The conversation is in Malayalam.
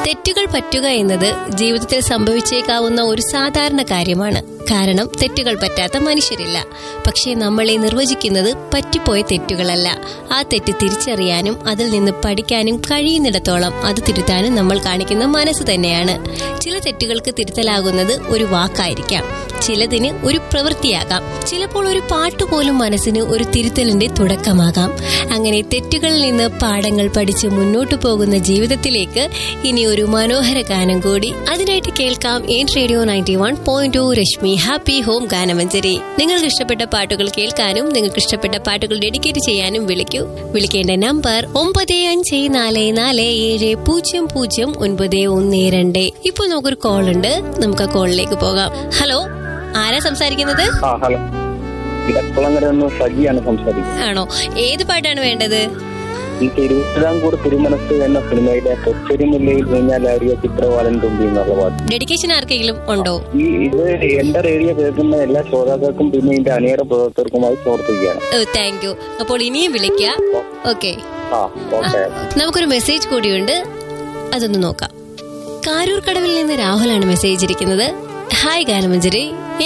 തെറ്റുകൾ പറ്റുക എന്നത് ജീവിതത്തിൽ സംഭവിച്ചേക്കാവുന്ന ഒരു സാധാരണ കാര്യമാണ് കാരണം തെറ്റുകൾ പറ്റാത്ത മനുഷ്യരില്ല പക്ഷേ നമ്മളെ നിർവചിക്കുന്നത് പറ്റിപ്പോയ തെറ്റുകളല്ല ആ തെറ്റ് തിരിച്ചറിയാനും അതിൽ നിന്ന് പഠിക്കാനും കഴിയുന്നിടത്തോളം അത് തിരുത്താനും നമ്മൾ കാണിക്കുന്ന മനസ്സ് തന്നെയാണ് ചില തെറ്റുകൾക്ക് തിരുത്തലാകുന്നത് ഒരു വാക്കായിരിക്കാം ചിലതിന് ഒരു പ്രവൃത്തിയാകാം ചിലപ്പോൾ ഒരു പാട്ടുപോലും മനസ്സിന് ഒരു തിരുത്തലിന്റെ തുടക്കമാകാം അങ്ങനെ തെറ്റുകളിൽ നിന്ന് പാഠങ്ങൾ പഠിച്ച് മുന്നോട്ടു പോകുന്ന ജീവിതത്തിലേക്ക് ഇനി ഒരു മനോഹര ഗാനം കൂടി അതിനായിട്ട് കേൾക്കാം N radio ninety one point two Rashmi happy home ഗാനമഞ്ജരി നിങ്ങൾക്ക് ഇഷ്ടപ്പെട്ട പാട്ടുകൾ കേൾക്കാനും നിങ്ങൾക്ക് ഇഷ്ടപ്പെട്ട പാട്ടുകൾ ഡെഡിക്കേറ്റ് ചെയ്യാനും വിളിക്കൂ വിളിക്കേണ്ട നമ്പർ ഒമ്പത് അഞ്ച് നാല് നാല് ഏഴ് പൂജ്യം പൂജ്യം ഒൻപത് ഒന്ന് രണ്ട് ഇപ്പോൾ നമുക്കൊരു കോൾ ഉണ്ട് നമുക്ക് ആ കോളിലേക്ക് പോകാം ഹലോ ആരാ സംസാരിക്കുന്നത് ആ ഹലോ ഇടക്കുളങ്ങര നിന്ന് സജിയാണ് സംസാരിക്കുന്നത് ആണോ ഏത് പാട്ടാണ് വേണ്ടത് ഈ തിരുവിതാംകൂർ തിരുമനസ് എന്ന സിനിമയിലെ കൊച്ചരിമുല്ലയിൽ ഊഞ്ഞാലാടിയ ചിത്രവാലൻ തുമ്പി എന്നുള്ള പാട്ട് ഡെഡിക്കേഷൻ ആർക്കെങ്കിലും ഉണ്ടോ ഈ ഇത് എന്റെ റേഡിയോ കേൾക്കുന്ന എല്ലാ ശ്രോതാക്കൾക്കും പിന്നെ ഇതിന്റെ അണിയറ പ്രവർത്തകർക്കുമായി സമർപ്പിക്കുകയാണ് താങ്ക് യു അപ്പോൾ ഇനിയും വിളിക്കുക ഓക്കെ ആ ഓക്കെ നമുക്കൊരു മെസ്സേജ് കൂടിയുണ്ട് അതൊന്ന് നോക്കാം കാരൂർ കടവിൽ നിന്ന് രാഹുലാണ് മെസ്സേജ് ഇരിക്കുന്നത് ഹായ് ഗാനമഞ്ജരി